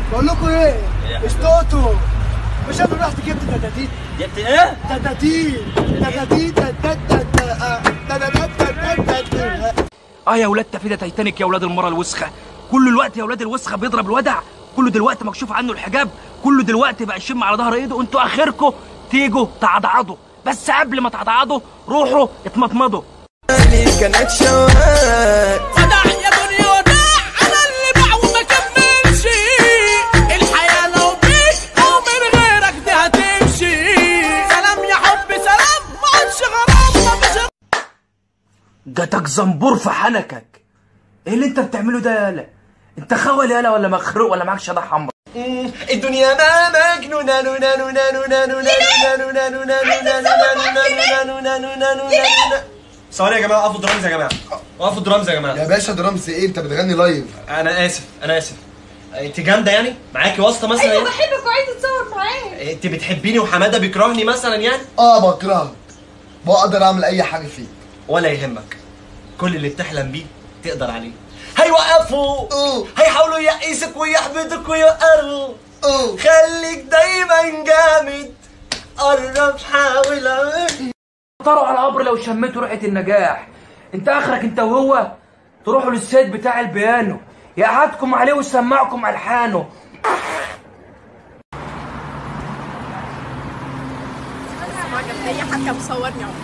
بقول لكم ايه اشتقتوا مش انا رحت جبت دداديد جبت ايه؟ دداديد دداديد دداديد اه يا ولاد تفيدة تايتانيك يا ولاد المرة الوسخة كل الوقت يا ولاد الوسخة بيضرب الودع كله دلوقتي مكشوف عنه الحجاب كله دلوقتي بقى يشم على ظهر ايده انتوا اخركم تيجوا تعضعضوا بس قبل ما تعضعضوا روحوا اتمضمضوا كانت شوات وداع يا دنيا وداع انا اللي باع وما كملش الحياه لو بيك او من غيرك دي هتمشي سلام يا حب سلام ما عادش غرام ما فيش جاتك زنبور في حنكك ايه اللي انت بتعمله ده يالا انت خول يالا ولا مخروق ولا معاك شدة حمرا الدنيا ما مجنونة نونا نونا نونا نونا نونا نونا نونا نونا نونا نونا نونا نونا ثواني يا جماعة وقفوا درامز يا جماعة وقفوا درامز يا جماعة يا باشا درامز ايه انت بتغني لايف أنا آسف أنا آسف أنت جامدة يعني؟ معاكي واسطة مثلا ايوه يعني؟ بحبك وعايز اتصور معاك أنت بتحبيني وحمادة بيكرهني مثلا يعني؟ اه بكرهك بقدر اعمل اي حاجه فيك ولا يهمك كل اللي بتحلم بيه تقدر عليه هيوقفوا أوه. هيحاولوا يقيسك ويحبطك ويقروا اوه خليك دايما جامد قرب حاول طاروا على القبر لو شميتوا ريحة النجاح انت اخرك انت وهو تروحوا للسيد بتاع البيانو يقعدكم عليه ويسمعكم الحانه اي حد مصورني اهو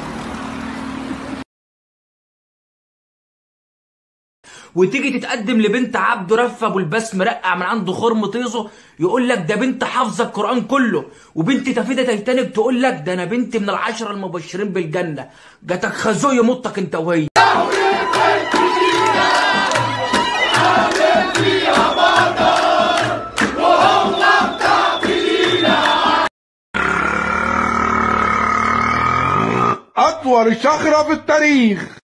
وتيجي تتقدم لبنت عبده رفه ابو الباس مرقع من عنده خرم طيزه يقول لك ده بنت حافظه القران كله وبنت تفيده تايتانيك تقول لك ده انا بنت من العشره المبشرين بالجنه جاتك خازوق يمطك انت وهي أطول شخرة في التاريخ